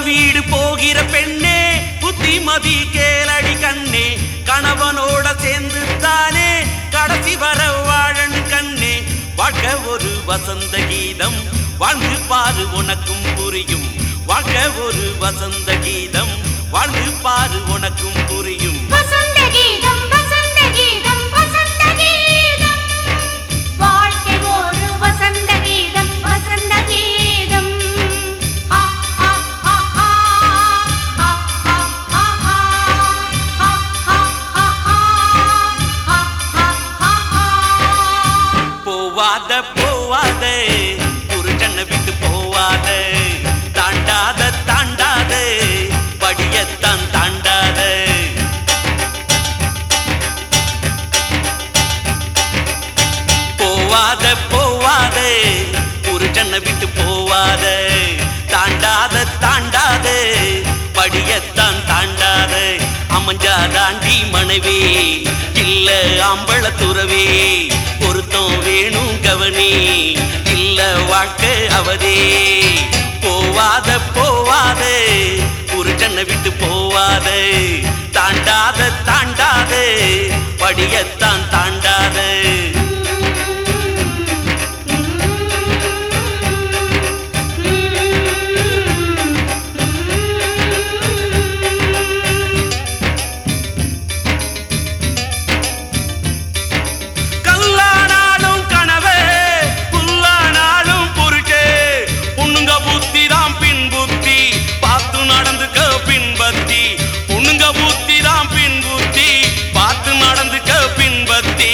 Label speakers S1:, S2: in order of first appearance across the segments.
S1: வீடு போகிற பெண்ணே புத்திமதி கேளடி கண்ணே கணவனோட சேர்ந்து தானே கடைசி வர வாழன் கண்ணே வாழ்க்கை ஒரு வசந்த கீதம் வாழ்ந்து பாரு உனக்கும் புரியும் வாழ்க்கை ஒரு வசந்த கீதம் வாழ்ந்து பாரு உனக்கும் புரியும்
S2: வசந்த கீதம் வசந்த கீதம் வசந்த கீதம் வாழ்க்கை ஒரு வசந்த கீதம் வசந்த கீதம் ஆ ஆ ஆ ஆ ஆ ஆ ஆ ஆ ஆ ஆ ஆ ஆ ஆ
S1: போவாத போவாத புருஷனை விட்டு போவாத தாண்டாத தாண்டாத படியத்தான் தாண்டாத போவாத போவாத புருஷனை விட்டு போவாத தாண்டாத தாண்டாத படியத்தான் தாண்டாத அமைஞ்சா தாண்டி மனைவி இல்ல அம்பள துறவே பொருத்தம் வேணும் கவனி இல்ல வாழ்க்கை அவதே போவாத போவாத புருஷனை விட்டு போவாத தாண்டாத தாண்டாத படியத்தான் தாண்டாத கல்லானாலும் கனவே புல்லானாலும் புருஷே பொண்ணுங்க புத்தி தான் பின் புத்தி பார்த்து நடந்துக்க பின்பத்தி பொண்ணுங்க புத்தி தான் பின் புத்தி பார்த்து நடந்துக்க பின்பத்தி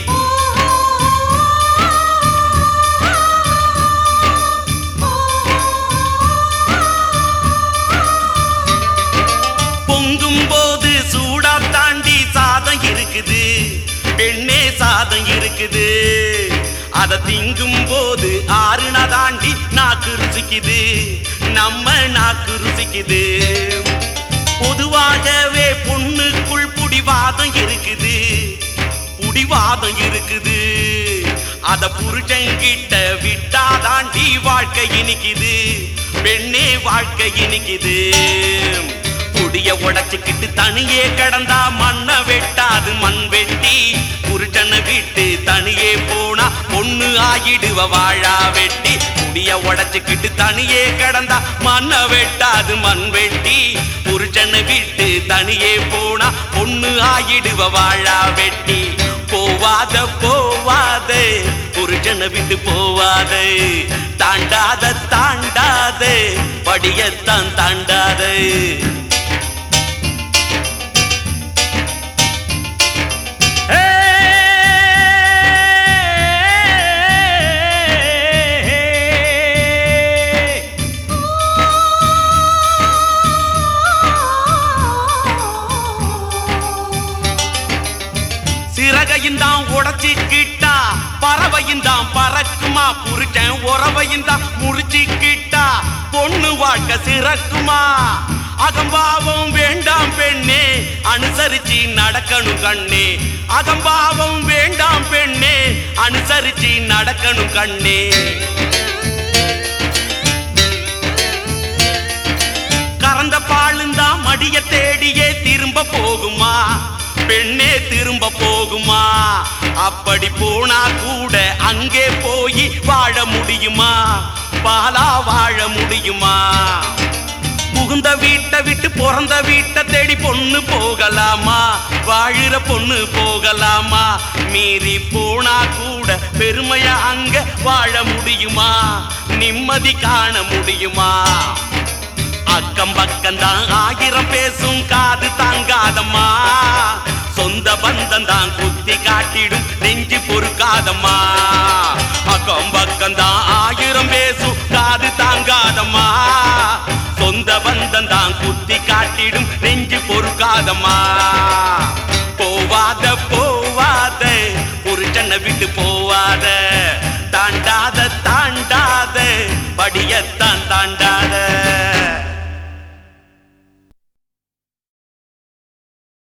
S1: பொங்கும் போது சூடா தாண்டி சாதம் இருக்குது பெண்ணே சாதம் இருக்குது அத திங்கும் போது ஆறுனா தாண்டி நாக்கு ருசிக்குது நம்ம நாக்கு ருசிக்குது பொதுவாகவே பொண்ணுக்குள் புடிவாதம் இருக்குது புடிவாதம் இருக்குது அத புருஷங்கிட்ட விட்டா தாண்டி வாழ்க்கை இனிக்குது பெண்ணே வாழ்க்கை இனிக்குது புடிய உடைச்சுக்கிட்டு தனியே கடந்தா மண்ணை வெட்டாது மண் வெட்டி புருஷனை விட்டு தனியே போனா பொண்ணு ஆகிடுவ வாழா வெட்டி புடிய உடைச்சுக்கிட்டு தனியே கடந்தா மண்ணை வெட்டாது மண் வெட்டி புருஷனை விட்டு தனியே போனா பொண்ணு ஆகிடுவ வாழா வெட்டி போவாத போவாத புருஷனை விட்டு போவாத தாண்டாத தாண்டாத படியத்தான் தாண்டாத சிறகையும் தான் உடச்சிக்கிட்டா பறவையும் தான் பறக்குமா புருஷன் உறவையும் தான் முறிச்சிக்கிட்டா பொண்ணு வாழ்க்கை சிறக்குமா அகம்பாவம் வேண்டாம் பெண்ணே அனுசரிச்சு நடக்கணும் கண்ணே அகம்பாவம் வேண்டாம் பெண்ணே அனுசரிச்சு நடக்கணும் கண்ணே கறந்த பாலுந்தா மடிய தேடியே திரும்ப போகுமா பெண்ணே திரும்ப போகுமா அப்படி போனா கூட அங்கே போய் வாழ முடியுமா பாலா வாழ முடியுமா புகுந்த வீட்டை விட்டு பிறந்த வீட்டை தேடி பொண்ணு போகலாமா வாழுற பொண்ணு போகலாமா மீறி போனா கூட பெருமையா அங்க வாழ முடியுமா நிம்மதி காண முடியுமா அக்கம் பக்கம் தான் ஆயிரம் பேசும் காது தாங்காதம்மா சொந்த பந்தம் தான் குத்தி காட்டிடும் நெஞ்சு பொறுக்காதம்மா அக்கம் பக்கம் தான் ஆயிரம் பேசும் காது தாங்காதம்மா சொந்த பந்தம் தான் குத்தி காட்டிடும் நெஞ்சு பொறுக்காதம்மா